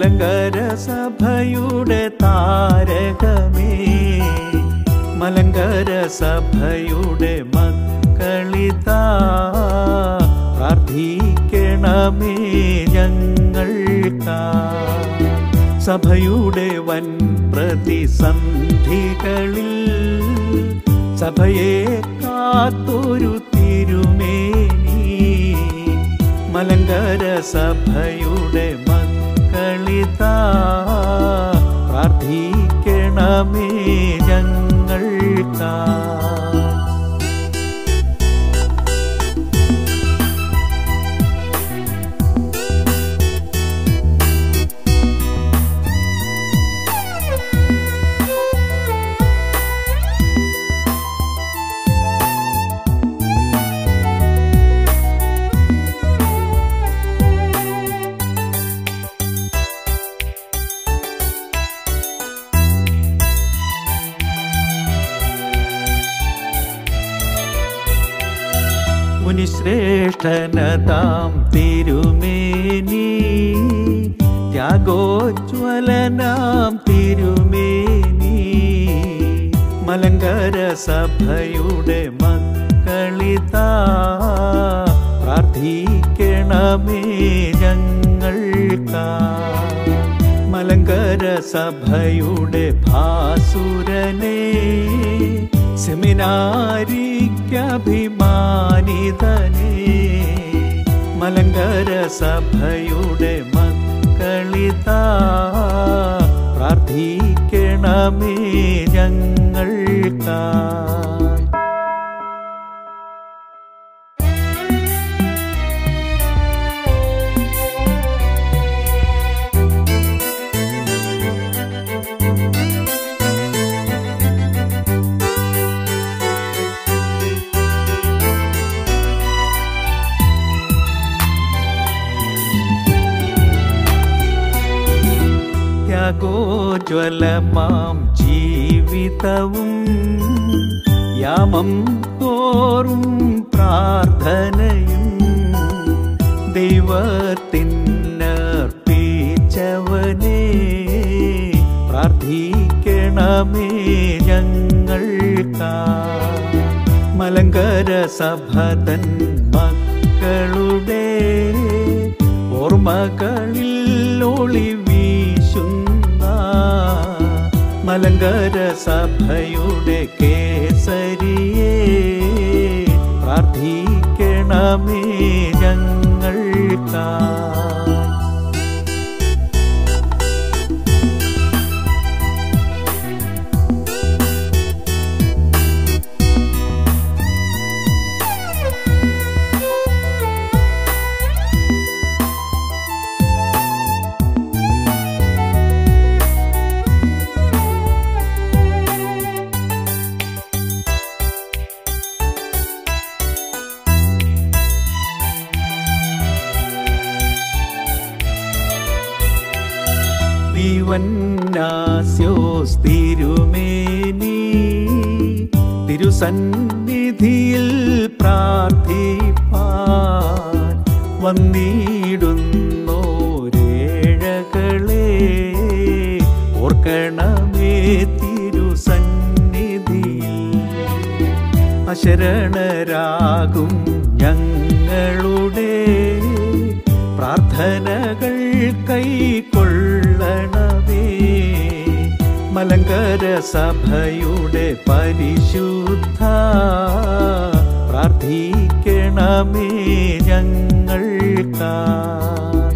മലങ്കര സഭയുടെ താരകമേ മലങ്കര സഭയുടെ മക്കളിതാ പ്രാർത്ഥിക്കണമേ ഞങ്ങൾക്കാ സഭയുടെ വൻ പ്രതിസന്ധികളിൽ സഭയെ കാത്തൊരു തിരുമേനി മലങ്കര സഭയുടെ മക്കളിതാ പ്രാർത്ഥിക്കണമേ ഞങ്ങൾക്കാ മുനിശ്രേഷ്ഠനതാം തിരുമേനി ത്യാഗോജ്വലനാം തിരുമേനി മലങ്കര സഭയുടെ മക്കളിതാ പ്രാർത്ഥിക്കണമേ ഞങ്ങൾക്കാ മലങ്കര സഭയുടെ ഭാസുരനെ സെമിനാരിക്കഭിമാനിതനെ മലങ്കര സഭയുടെ മക്കളിതാ പ്രാർത്ഥിക്കണമേ ഞങ്ങൾക്കാ ത്യാഗോജ്വലമാം ജീവിതവും യാമം തോറും പ്രാർത്ഥനയും ദൈവത്തിനർപ്പിച്ചവനെ പ്രാർത്ഥിക്കണമേ ഞങ്ങൾക്കാ മലങ്കര സഭതൻ മക്കളുടെ ഓർമ്മകളിൽ ഒളി വീശുന്ന മലങ്കര സഭയുടെ കേസരിയെ പ്രാർത്ഥിക്കണമേ ഞങ്ങൾക്കാ ദിവന്നാസ്യോസ് തിരുമേനി തിരുസന്നിധിയിൽ പ്രാർത്ഥിപ്പാൻ വന്നിടുന്നോരേഴകളെ ഓർക്കണമേ തിരുസന്നിധിയിൽ അശരണരാകും ഞങ്ങളുടെ പ്രാർത്ഥനകൾ കൈക്കൊള്ളണമേ മലങ്കര സഭയുടെ പരിശുദ്ധ പ്രാർത്ഥിക്കണമേ ഞങ്ങൾക്കാ